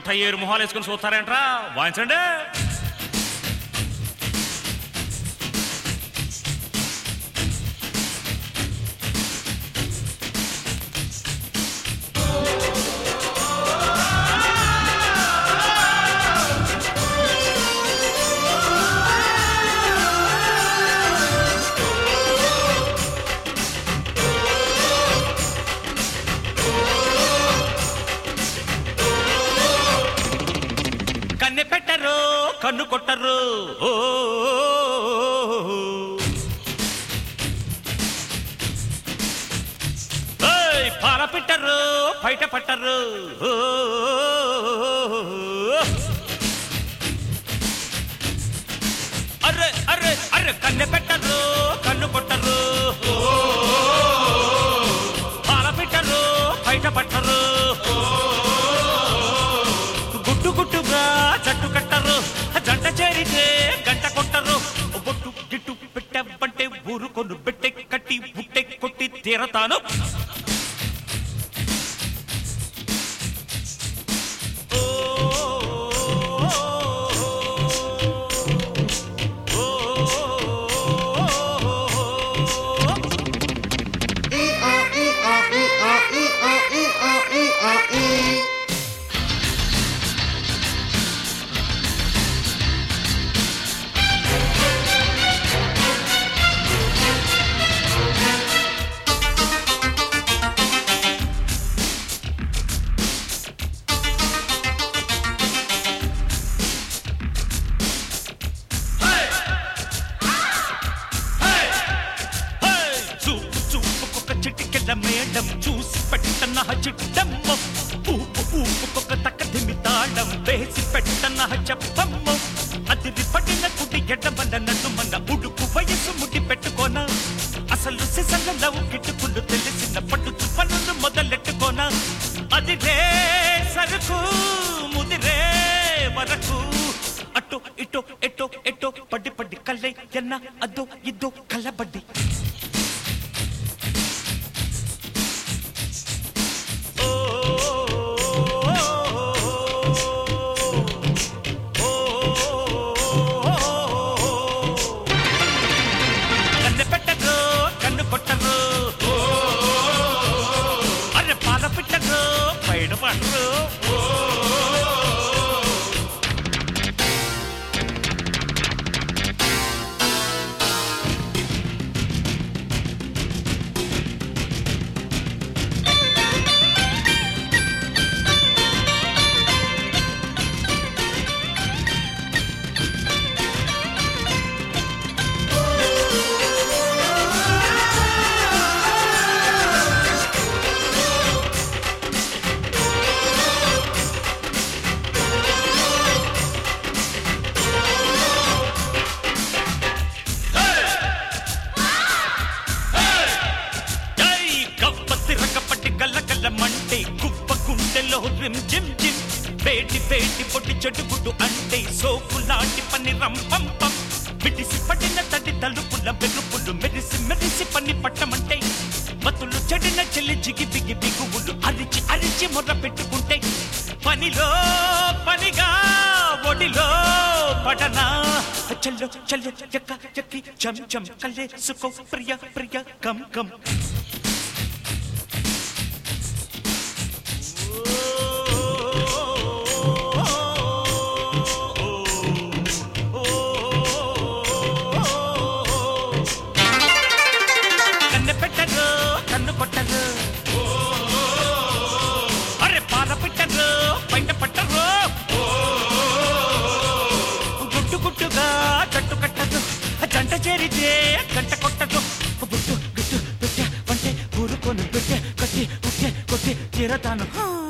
పట్ట ఏరు మొహాలు వేసుకుని చూస్తారేంట్రా వాయించండి కన్నె పెట్టరు కన్ను కొట్టరు ఓ ఏయ్, పాల పెట్టరు బయట పట్టరు ఓ అర్రె అర్రె అర్రె కన్నె పెట్టరు కన్ను కొట్టరు ఓ పాల పెట్టరు బయట పట్టరు గుట్టు గుట్టుగా జట్టు కట్టరు జంట చేరితే గంట కొట్టరు బొట్టు గిట్టు పెట్టబంటే ఊరుకొను పెట్టె కట్టి బుట్టె కొట్టి తీరతాను ఓ, ఓ, ఓ, హే! చూపు చూపుకొక చిటికెళ్ళ మేడం చూసి పెట్టన్న చిట్టమ్మ ఊపు ఊపుకొక తక్కదిమి తాళం వేసి పెట్టన్న చెప్పమ్మ అదిరి పడిన కుడి ఎడమల నన్ను మన ఉడుకు వయసు ముడి పెట్టుకోన అసలు సిసల లవ్ కిట్టుకులు తెలిసిన పట్టు పనులు మొదలెట్టుకోన అది రే సరుకు ముదిరే వరకు అటు ఇటు ఎటో ఎటో పడి పడి కల్లై ఎన్న అదో ఇదో కల్లబడ్డి ఓ, ఓ, కన్నె పెట్టరు కన్ను కొట్టరు అరే పాల పెట్టరు బయట పడరు జై గప్పతి రకపట్టి గల్ల గల్ల మంటే కుప్ప గుండెలో రిమ్ జిమ్ జిమ్ వేటి వేటి పొట్టి చెడుగుడు అంటే సోపు లాంటి పని రంపం పం మిడిసి పడిన తడి తలుపుల వెలుపులు మెరిసి మెరిసి పని పట్టమంటే మతులు చెడిన చెల్లి జిగి బిగి బిగువులు అరిచి అరిచి మొర్ర పెట్టుకుంటే పనిలో పనిగా ఒడిలో పడనా చల్లో చల్లో ఎక్క ఎక్కి చం చం కల్లేసుకో ప్రియ ప్రియ కం కం కన్నె పెట్టరు కన్ను కొట్టరు అరే పాల పెట్టరు బయట పట్టరు గుట్టు గుట్టుగా జట్టు కట్టదు జంట చేరితే గంట కొట్టదు గుట్టు గుట్టు పెట్టే వంటే ఊరుకొని పెట్టే కట్టి ఉట్టే కొట్టి తీరతాను